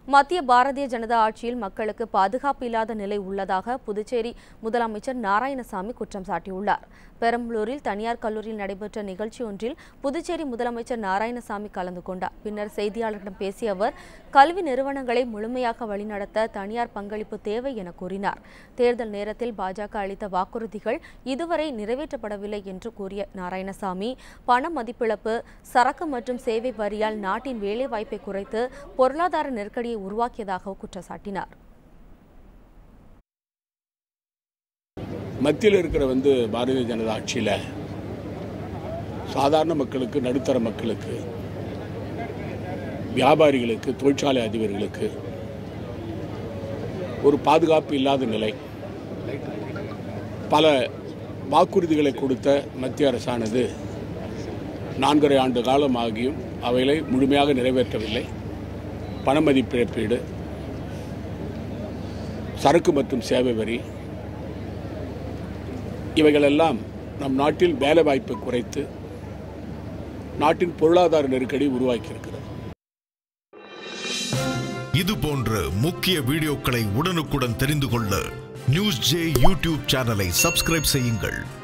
மத்திய பாரதிய ஜனதா ஆட்சியில் மக்களுக்கு பாதுகாப்பு இல்லாத நிலை உள்ளதாக புதுச்சேரி முதலமைச்சர் நாராயணசாமி குற்றம் சாட்டியுள்ளார் பெரம்பலூரில் தனியார் கல்லூரியில் நடைபெற்ற நிகழ்ச்சி ஒன்றில் புதுச்சேரி முதலமைச்சர் நாராயணசாமி கலந்து கொண்டார் பின்னர் செய்தியாளர்களிடம் பேசிய அவர் கல்வி நிறுவனங்களை முழுமையாக வழிநடத்த தனியார் பங்களிப்பு தேவை என கூறினார் தேர்தல் நேரத்தில் பாஜக அளித்த வாக்குறுதிகள் இதுவரை நிறைவேற்றப்படவில்லை என்று கூறிய நாராயணசாமி பண மதிப்பிழப்பு சரக்கு மற்றும் சேவை வரியால் நாட்டின் வேலைவாய்ப்பை குறைத்து பொருளாதார நெருக்கடியை உருவாக்கியதாக குற்றம் சாட்டினார் மத்தியில் இருக்கிற வந்து பாரதிய ஜனதா ஆட்சியில் சாதாரண மக்களுக்கு நடுத்தர மக்களுக்கு வியாபாரிகளுக்கு தொழிற்சாலை அதிபர்களுக்கு ஒரு பாதுகாப்பு இல்லாத நிலை பல வாக்குறுதிகளை கொடுத்த மத்திய அரசானது நான்கரை ஆண்டு காலம் ஆகியும் அவைகளை முழுமையாக நிறைவேற்றவில்லை பண மதிப்பிழப்பீடு சரக்கு மற்றும் சேவை வரி இவைகளெல்லாம் நம் நாட்டில் வேலைவாய்ப்பை குறைத்து நாட்டின் பொருளாதார நெருக்கடி உருவாக்கியிருக்கிறது இது போன்ற முக்கிய வீடியோக்களை உடனுக்குடன் தெரிந்து கொள்ள நியூஸ் ஜே யூடியூப் சேனலை சப்ஸ்கிரைப் செய்யுங்கள்